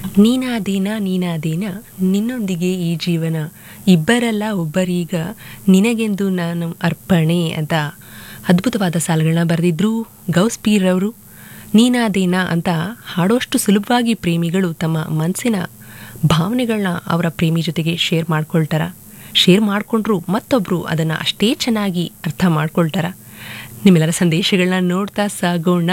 ನೀನಾದೇನ ನೀನಾದೇನ ನಿನ್ನೊಂದಿಗೆ ಈ ಜೀವನ ಇಬ್ಬರಲ್ಲ ಒಬ್ಬರೀಗ ನಿನಗೆಂದು ನಾನು ಅರ್ಪಣೆ ಅಂತ ಅದ್ಭುತವಾದ ಸಾಲುಗಳನ್ನ ಬರೆದಿದ್ರು ಗೌಸ್ಪೀರ್ ಅವರು ನೀನಾದೇನ ಅಂತ ಹಾಡೋಷ್ಟು ಸುಲಭವಾಗಿ ಪ್ರೇಮಿಗಳು ತಮ್ಮ ಮನಸ್ಸಿನ ಭಾವನೆಗಳನ್ನ ಅವರ ಪ್ರೇಮಿ ಜೊತೆಗೆ ಶೇರ್ ಮಾಡ್ಕೊಳ್ತಾರ ಶೇರ್ ಮಾಡಿಕೊಂಡ್ರು ಮತ್ತೊಬ್ಬರು ಅದನ್ನು ಅಷ್ಟೇ ಚೆನ್ನಾಗಿ ಅರ್ಥ ಮಾಡ್ಕೊಳ್ತಾರ ನಿಮ್ಮೆಲ್ಲರ ಸಂದೇಶಗಳನ್ನ ನೋಡ್ತಾ ಸಾಗೋಣ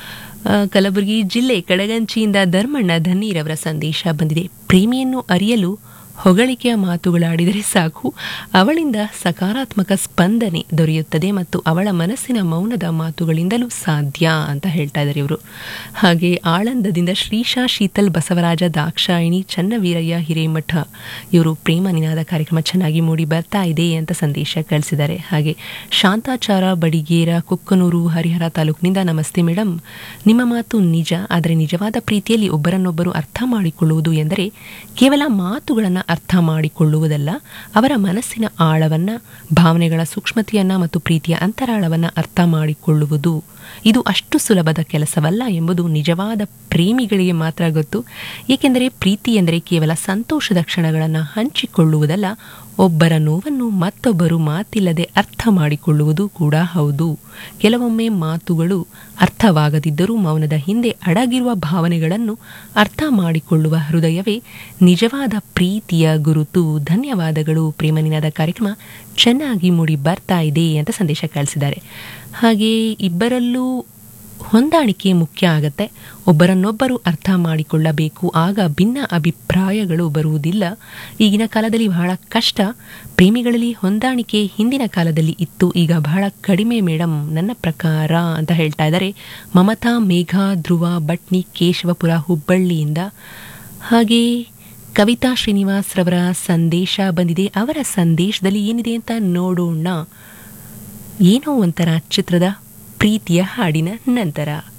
ಆ, ಕಲಬುರಗಿ ಜಿಲ್ಲೆ ಕಡಗಂಚಿಯಿಂದ ಧರ್ಮಣ್ಣ ಧನ್ನೀರವರ ಸಂದೇಶ ಬಂದಿದೆ ಪ್ರೇಮಿಯನ್ನು ಅರಿಯಲು ಹೊಗಳಿಕೆಯ ಮಾತುಗಳಾಡಿದರೆ ಸಾಕು ಅವಳಿಂದ ಸಕಾರಾತ್ಮಕ ಸ್ಪಂದನೆ ದೊರೆಯುತ್ತದೆ ಮತ್ತು ಅವಳ ಮನಸ್ಸಿನ ಮೌನದ ಮಾತುಗಳಿಂದಲೂ ಸಾಧ್ಯ ಅಂತ ಹೇಳ್ತಾ ಇದ್ದಾರೆ ಇವರು ಹಾಗೆ ಆಳಂದದಿಂದ ಶ್ರೀಶಾ ಶೀತಲ್ ಬಸವರಾಜ ದಾಕ್ಷಾಯಿಣಿ ಚನ್ನವೀರಯ್ಯ ಹಿರೇಮಠ ಇವರು ಪ್ರೇಮ ನಿನಾದ ಕಾರ್ಯಕ್ರಮ ಚೆನ್ನಾಗಿ ಮೂಡಿ ಬರ್ತಾ ಇದೆ ಅಂತ ಸಂದೇಶ ಕಳಿಸಿದ್ದಾರೆ ಹಾಗೆ ಶಾಂತಾಚಾರ ಬಡಿಗೇರ ಕುಕ್ಕನೂರು ಹರಿಹರ ತಾಲೂಕಿನಿಂದ ನಮಸ್ತೆ ಮೇಡಮ್ ನಿಮ್ಮ ಮಾತು ನಿಜ ಆದರೆ ನಿಜವಾದ ಪ್ರೀತಿಯಲ್ಲಿ ಒಬ್ಬರನ್ನೊಬ್ಬರು ಅರ್ಥ ಮಾಡಿಕೊಳ್ಳುವುದು ಎಂದರೆ ಕೇವಲ ಮಾತುಗಳನ್ನು ಅರ್ಥ ಮಾಡಿಕೊಳ್ಳುವುದಲ್ಲ ಅವರ ಮನಸ್ಸಿನ ಆಳವನ್ನ ಭಾವನೆಗಳ ಸೂಕ್ಷ್ಮತೆಯನ್ನ ಮತ್ತು ಪ್ರೀತಿಯ ಅಂತರಾಳವನ್ನ ಅರ್ಥ ಮಾಡಿಕೊಳ್ಳುವುದು ಇದು ಅಷ್ಟು ಸುಲಭದ ಕೆಲಸವಲ್ಲ ಎಂಬುದು ನಿಜವಾದ ಪ್ರೇಮಿಗಳಿಗೆ ಮಾತ್ರ ಗೊತ್ತು ಏಕೆಂದರೆ ಪ್ರೀತಿ ಎಂದರೆ ಕೇವಲ ಸಂತೋಷದ ಕ್ಷಣಗಳನ್ನು ಹಂಚಿಕೊಳ್ಳುವುದಲ್ಲ ಒಬ್ಬರ ನೋವನ್ನು ಮತ್ತೊಬ್ಬರು ಮಾತಿಲ್ಲದೆ ಅರ್ಥ ಮಾಡಿಕೊಳ್ಳುವುದು ಕೂಡ ಹೌದು ಕೆಲವೊಮ್ಮೆ ಮಾತುಗಳು ಅರ್ಥವಾಗದಿದ್ದರೂ ಮೌನದ ಹಿಂದೆ ಅಡಗಿರುವ ಭಾವನೆಗಳನ್ನು ಅರ್ಥ ಮಾಡಿಕೊಳ್ಳುವ ಹೃದಯವೇ ನಿಜವಾದ ಪ್ರೀತಿಯ ಗುರುತು ಧನ್ಯವಾದಗಳು ಪ್ರೇಮನಿನಾದ ಕಾರ್ಯಕ್ರಮ ಚೆನ್ನಾಗಿ ಮೂಡಿ ಬರ್ತಾ ಇದೆ ಅಂತ ಸಂದೇಶ ಕಳಿಸಿದ್ದಾರೆ ಹಾಗೆ ಇಬ್ಬರಲ್ಲೂ ಹೊಂದಾಣಿಕೆ ಮುಖ್ಯ ಆಗತ್ತೆ ಒಬ್ಬರನ್ನೊಬ್ಬರು ಅರ್ಥ ಮಾಡಿಕೊಳ್ಳಬೇಕು ಆಗ ಭಿನ್ನ ಅಭಿಪ್ರಾಯಗಳು ಬರುವುದಿಲ್ಲ ಈಗಿನ ಕಾಲದಲ್ಲಿ ಬಹಳ ಕಷ್ಟ ಪ್ರೇಮಿಗಳಲ್ಲಿ ಹೊಂದಾಣಿಕೆ ಹಿಂದಿನ ಕಾಲದಲ್ಲಿ ಇತ್ತು ಈಗ ಬಹಳ ಕಡಿಮೆ ಮೇಡಮ್ ನನ್ನ ಪ್ರಕಾರ ಅಂತ ಹೇಳ್ತಾ ಇದ್ದಾರೆ ಮಮತಾ ಮೇಘ ಧ್ರುವ ಭಟ್ನಿ ಕೇಶವಪುರ ಹುಬ್ಬಳ್ಳಿಯಿಂದ ಹಾಗೆ ಕವಿತಾ ಶ್ರೀನಿವಾಸ್ ರವರ ಸಂದೇಶ ಬಂದಿದೆ ಅವರ ಸಂದೇಶದಲ್ಲಿ ಏನಿದೆ ಅಂತ ನೋಡೋಣ ಏನೋ ಒಂಥರ ಚಿತ್ರದ ಪ್ರೀತಿಯ ಹಾಡಿನ ನಂತರ